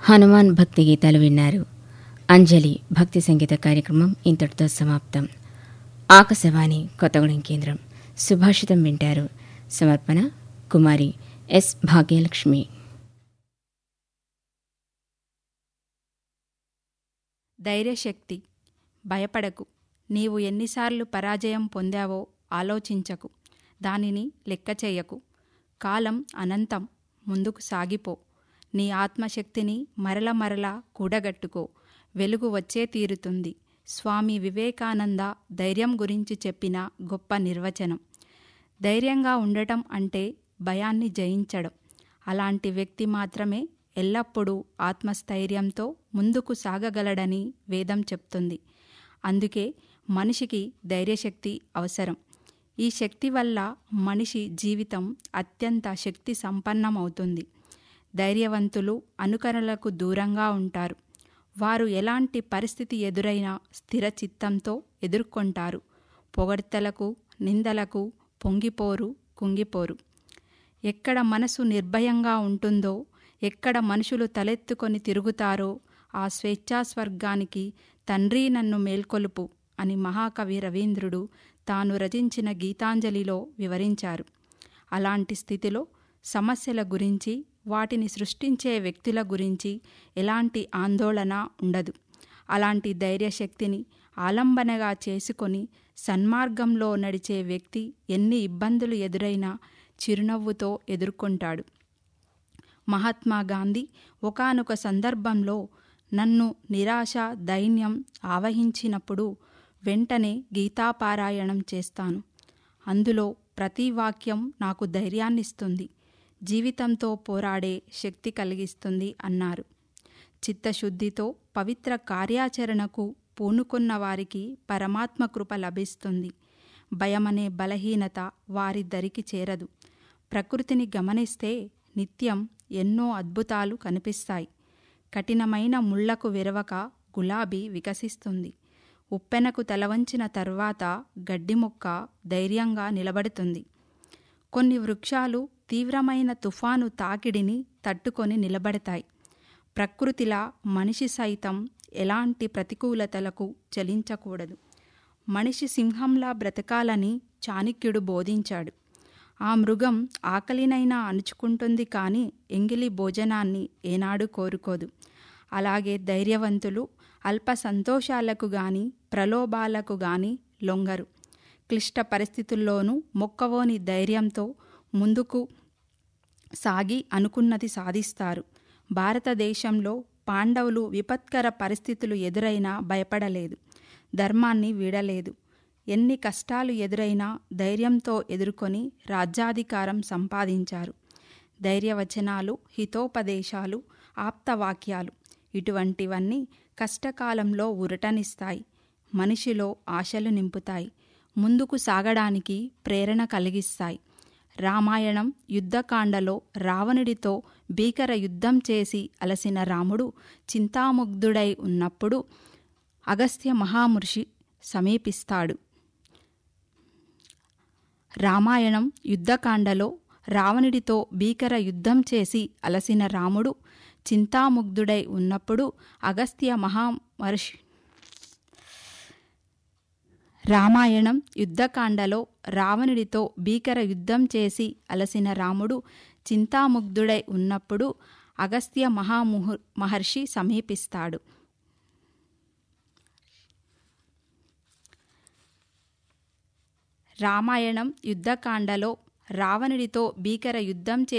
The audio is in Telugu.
హనుమాన్ భక్తి గీతాలు విన్నారు అంజలి భక్తి సంగీత కార్యక్రమం ఇంతటితో సమాప్తం ఆకాశవాణి కొత్తగూడెం కేంద్రం సుభాషితం వింటారు సమర్పణ కుమారి ఎస్ భాగ్యలక్ష్మి ధైర్యశక్తి భయపడకు నీవు ఎన్నిసార్లు పరాజయం పొందావో ఆలోచించకు దానిని లెక్క చేయకు కాలం అనంతం ముందుకు సాగిపో నీ ఆత్మశక్తిని మరల మరల కూడగట్టుకో వెలుగు వచ్చే తీరుతుంది స్వామి వివేకానంద ధైర్యం గురించి చెప్పిన గొప్ప నిర్వచనం ధైర్యంగా ఉండటం అంటే భయాన్ని జయించడం అలాంటి వ్యక్తి మాత్రమే ఎల్లప్పుడూ ఆత్మస్థైర్యంతో ముందుకు సాగగలడని వేదం చెప్తుంది అందుకే మనిషికి ధైర్యశక్తి అవసరం ఈ శక్తి వల్ల మనిషి జీవితం అత్యంత శక్తి సంపన్నమవుతుంది ధైర్యవంతులు అనుకరణలకు దూరంగా ఉంటారు వారు ఎలాంటి పరిస్థితి ఎదురైనా స్థిర చిత్తంతో ఎదుర్కొంటారు పొగడ్తలకు నిందలకు పొంగిపోరు కుంగిపోరు ఎక్కడ మనసు నిర్భయంగా ఉంటుందో ఎక్కడ మనుషులు తలెత్తుకొని తిరుగుతారో ఆ స్వేచ్ఛా స్వర్గానికి తండ్రి నన్ను మేల్కొలుపు అని మహాకవి రవీంద్రుడు తాను రచించిన గీతాంజలిలో వివరించారు అలాంటి స్థితిలో సమస్యల గురించి వాటిని సృష్టించే వ్యక్తుల గురించి ఎలాంటి ఆందోళన ఉండదు అలాంటి ధైర్యశక్తిని ఆలంబనగా చేసుకొని సన్మార్గంలో నడిచే వ్యక్తి ఎన్ని ఇబ్బందులు ఎదురైనా చిరునవ్వుతో ఎదుర్కొంటాడు మహాత్మా గాంధీ ఒకానొక సందర్భంలో నన్ను నిరాశ దైన్యం ఆవహించినప్పుడు వెంటనే గీతాపారాయణం చేస్తాను అందులో ప్రతి వాక్యం నాకు ధైర్యాన్నిస్తుంది జీవితంతో పోరాడే శక్తి కలిగిస్తుంది అన్నారు చిత్తశుద్ధితో పవిత్ర కార్యాచరణకు పూనుకున్న వారికి పరమాత్మ కృప లభిస్తుంది భయమనే బలహీనత వారి దరికి చేరదు ప్రకృతిని గమనిస్తే నిత్యం ఎన్నో అద్భుతాలు కనిపిస్తాయి కఠినమైన ముళ్లకు విరవక గులాబీ వికసిస్తుంది ఉప్పెనకు తలవంచిన తర్వాత గడ్డి మొక్క ధైర్యంగా నిలబడుతుంది కొన్ని వృక్షాలు తీవ్రమైన తుఫాను తాకిడిని తట్టుకొని నిలబడతాయి ప్రకృతిలా మనిషి సైతం ఎలాంటి ప్రతికూలతలకు చలించకూడదు మనిషి సింహంలా బ్రతకాలని చాణక్యుడు బోధించాడు ఆ మృగం ఆకలినైనా అణుచుకుంటుంది కానీ ఎంగిలి భోజనాన్ని ఏనాడు కోరుకోదు అలాగే ధైర్యవంతులు అల్ప సంతోషాలకు గాని ప్రలోభాలకు గాని లొంగరు క్లిష్ట పరిస్థితుల్లోనూ మొక్కవోని ధైర్యంతో ముందుకు సాగి అనుకున్నది సాధిస్తారు భారతదేశంలో పాండవులు విపత్కర పరిస్థితులు ఎదురైనా భయపడలేదు ధర్మాన్ని వీడలేదు ఎన్ని కష్టాలు ఎదురైనా ధైర్యంతో ఎదుర్కొని రాజ్యాధికారం సంపాదించారు ధైర్యవచనాలు హితోపదేశాలు ఆప్తవాక్యాలు ఇటువంటివన్నీ కష్టకాలంలో ఉరటనిస్తాయి మనిషిలో ఆశలు నింపుతాయి ముందుకు సాగడానికి ప్రేరణ కలిగిస్తాయి రామాయణం యుద్ధకాండలో రావణుడితో భీకర యుద్ధం చేసి అలసిన రాముడు చింతాముగ్ధుడై ఉన్నప్పుడు అగస్త్య మహామృషి సమీపిస్తాడు రామాయణం యుద్ధకాండలో రావణుడితో భీకర యుద్ధం చేసి అలసిన రాముడు చింతాముగ్ధుడై ఉన్నప్పుడు అగస్త్య మహామహర్షి రామాయణం యుద్ధకాండలో రావణుడితో భీకర యుద్ధం చేసి అలసిన రాముడు చింతాముగ్ధుడై ఉన్నప్పుడు అగస్త్య మహాముహు మహర్షి సమీపిస్తాడు రామాయణం యుద్ధకాండలో రావణుడితో భీకర యుద్ధం చే